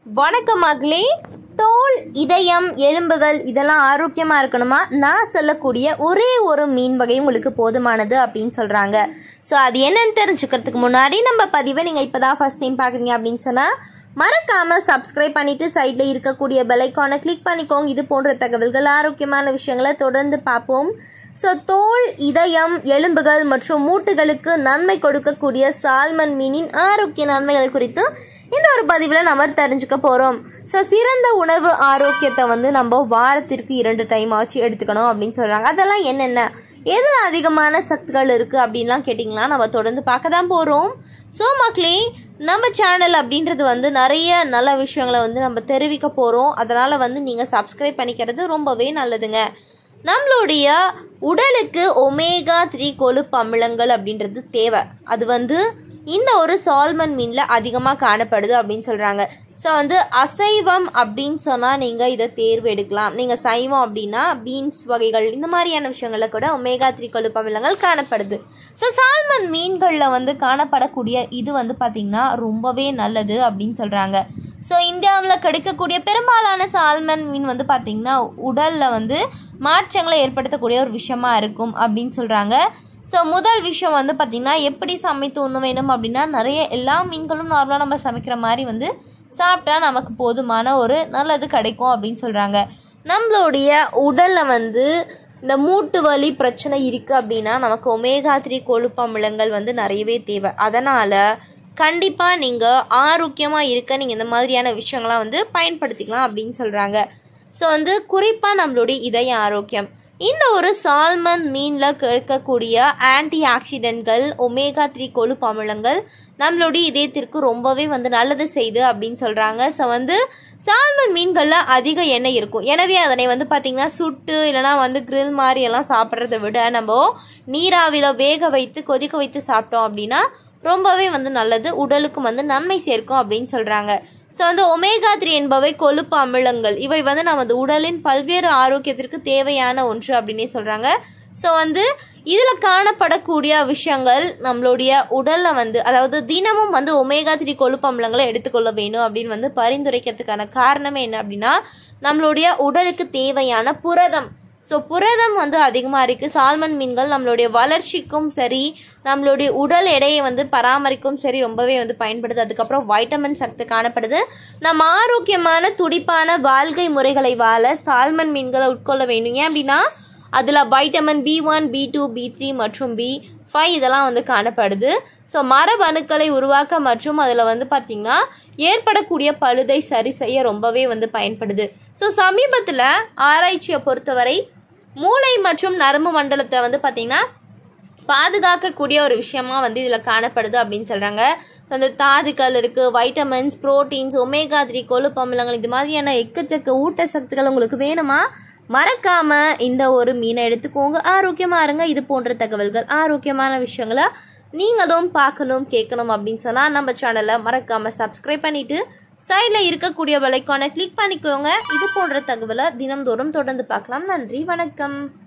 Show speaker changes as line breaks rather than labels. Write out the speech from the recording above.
வணக்கம் மகளே தோல் இதயம் எலும்புகள் இதெல்லாம் ஆரோக்கியமாக இருக்கணுமா நான் சொல்லக்கூடிய ஒரே ஒரு மீன் வகை உங்களுக்கு போதுமானது அப்படின்னு சொல்கிறாங்க ஸோ அது என்னன்னு தெரிஞ்சுக்கிறதுக்கு முன்னாடி நம்ம பதிவை நீங்கள் இப்போ தான் ஃபஸ்ட் டைம் பார்க்குறீங்க அப்படின்னு சொன்னால் மறக்காமல் சப்ஸ்கிரைப் பண்ணிவிட்டு சைடில் இருக்கக்கூடிய பெலைக்கானை கிளிக் பண்ணிக்கோங்க இது போன்ற தகவல்கள் ஆரோக்கியமான விஷயங்களை தொடர்ந்து பார்ப்போம் ஸோ தோல் இதயம் எலும்புகள் மற்றும் மூட்டுகளுக்கு நன்மை கொடுக்கக்கூடிய சால்மன் மீனின் ஆரோக்கிய நன்மைகள் குறித்து இந்த ஒரு பதிவில் நம்ம தெரிஞ்சுக்க போகிறோம் ஸோ சிறந்த உணவு ஆரோக்கியத்தை வந்து நம்ம வாரத்திற்கு இரண்டு டைம் ஆச்சு எடுத்துக்கணும் அப்படின்னு சொல்கிறாங்க அதெல்லாம் என்னென்ன எது அதிகமான சத்துக்கள் இருக்குது அப்படின்லாம் கேட்டிங்கன்னா நம்ம தொடர்ந்து பார்க்க தான் போகிறோம் ஸோ மக்களே நம்ம சேனல் அப்படின்றது வந்து நிறைய நல்ல விஷயங்களை வந்து நம்ம தெரிவிக்க போகிறோம் அதனால் வந்து நீங்கள் சப்ஸ்கிரைப் பண்ணிக்கிறது ரொம்பவே நல்லதுங்க நம்மளுடைய உடலுக்கு ஒமேகா த்ரீ கொழுப்பு அமிலங்கள் அப்படின்றது தேவை அது வந்து இந்த ஒரு சால்மன் மீனில் அதிகமாக காணப்படுது அப்படின்னு சொல்கிறாங்க ஸோ வந்து அசைவம் அப்படின்னு சொன்னால் நீங்கள் இதை தேர்வு எடுக்கலாம் நீங்கள் சைவம் அப்படின்னா பீன்ஸ் வகைகள் இந்த மாதிரியான விஷயங்களில் கூட ஒமேகா த்ரீ கொழுப்பு அமிலங்கள் காணப்படுது ஸோ சால்மன் மீன்களில் வந்து காணப்படக்கூடிய இது வந்து பார்த்திங்கன்னா ரொம்பவே நல்லது அப்படின்னு சொல்கிறாங்க ஸோ இந்தியாவில் கிடைக்கக்கூடிய பெரும்பாலான சால்மன் மீன் வந்து பார்த்திங்கன்னா உடலில் வந்து மாற்றங்களை ஏற்படுத்தக்கூடிய ஒரு விஷயமா இருக்கும் அப்படின்னு சொல்கிறாங்க ஸோ முதல் விஷயம் வந்து பார்த்திங்கன்னா எப்படி சமைத்து உண்ண வேணும் அப்படின்னா நிறைய எல்லா மீன்களும் நார்மலாக நம்ம சமைக்கிற மாதிரி வந்து சாப்பிட்டா நமக்கு போதுமான ஒரு நல்லது கிடைக்கும் அப்படின்னு சொல்கிறாங்க நம்மளுடைய உடலில் வந்து இந்த மூட்டு வலி பிரச்சனை இருக்குது அப்படின்னா நமக்கு ஒமேகா த்ரீ கொழுப்பு அமிலங்கள் வந்து நிறையவே தேவை அதனால் கண்டிப்பாக நீங்கள் ஆரோக்கியமாக இருக்க நீங்கள் இந்த மாதிரியான விஷயங்கள்லாம் வந்து பயன்படுத்திக்கலாம் அப்படின்னு சொல்கிறாங்க ஸோ வந்து குறிப்பாக நம்மளுடைய இதய ஆரோக்கியம் இந்த ஒரு சால்மன் மீனில் கிடைக்கக்கூடிய ஆன்டி ஆக்சிடென்ட்கள் ஒமேகா த்ரீ கொழுப்பு அமிலங்கள் நம்மளுடைய இதயத்திற்கு ரொம்பவே வந்து நல்லது செய்யுது அப்படின்னு சொல்கிறாங்க ஸோ வந்து சால்மன் மீன்களில் அதிக எண்ணெய் இருக்கும் எனவே அதனை வந்து பார்த்திங்கன்னா சுட்டு இல்லைனா வந்து கிரில் மாதிரி எல்லாம் சாப்பிட்றத விட நம்ம நீராவில வேக வைத்து கொதிக்க வைத்து சாப்பிட்டோம் அப்படின்னா ரொம்பவே வந்து நல்லது உடலுக்கும் வந்து நன்மை சேர்க்கும் அப்படின்னு சொல்கிறாங்க ஸோ வந்து ஒமேகா த்ரீ என்பவை கொழுப்பு அமிலங்கள் இவை வந்து நமது உடலின் பல்வேறு ஆரோக்கியத்திற்கு தேவையான ஒன்று அப்படின்னே சொல்கிறாங்க ஸோ வந்து இதில் காணப்படக்கூடிய விஷயங்கள் நம்மளுடைய உடலில் வந்து அதாவது தினமும் வந்து ஒமேகா த்ரீ கொழுப்பு அமிலங்களை எடுத்துக்கொள்ள வேணும் அப்படின்னு வந்து பரிந்துரைக்கிறதுக்கான காரணமே என்ன அப்படின்னா நம்மளுடைய உடலுக்கு தேவையான புரதம் ஸோ புரதம் வந்து அதிகமாக இருக்குது சால்மன் மீன்கள் நம்மளுடைய வளர்ச்சிக்கும் சரி நம்மளுடைய உடல் எடையை வந்து பராமரிக்கும் சரி ரொம்பவே வந்து பயன்படுது அதுக்கப்புறம் வைட்டமின் சக்தி காணப்படுது நம்ம ஆரோக்கியமான துடிப்பான வாழ்க்கை முறைகளை வாழ சால்மன் மீன்களை உட்கொள்ள வேணும் ஏன் அப்படின்னா அதில் vitamin B one B two B three மற்றும் பி ஃபைவ் இதெல்லாம் வந்து காணப்படுது ஸோ மரபணுக்களை உருவாக்க மற்றும் அதில் வந்து பார்த்திங்கன்னா ஏற்படக்கூடிய பழுதை சரி செய்ய ரொம்பவே வந்து பயன்படுது ஸோ சமீபத்தில் ஆராய்ச்சியை பொறுத்தவரை மூளை மற்றும் நரம்பு மண்டலத்தை வந்து பார்த்திங்கன்னா பாதுகாக்கக்கூடிய ஒரு விஷயமா வந்து இதில் காணப்படுது அப்படின்னு சொல்கிறாங்க ஸோ அந்த தாதுக்கள் இருக்குது வைட்டமின்ஸ் ப்ரோட்டீன்ஸ் ஒமேகா த்ரீ கொழுப்பு அமிலங்கள் இது மாதிரியான எக்கச்சக்க ஊட்டச்சத்துக்கள் உங்களுக்கு வேணுமா மறக்காம இந்த ஒரு மீனை எடுத்துக்கோங்க ஆரோக்கியமா இருங்க இது போன்ற தகவல்கள் ஆரோக்கியமான விஷயங்களை நீங்களும் பார்க்கணும் கேட்கணும் அப்படின்னு சொன்னால் நம்ம சேனலை மறக்காம சப்ஸ்கிரைப் பண்ணிட்டு சைடில் இருக்கக்கூடிய விலைக்கான கிளிக் பண்ணிக்கோங்க இது போன்ற தகவலை தினம்தோறும் தொடர்ந்து பார்க்கலாம் நன்றி வணக்கம்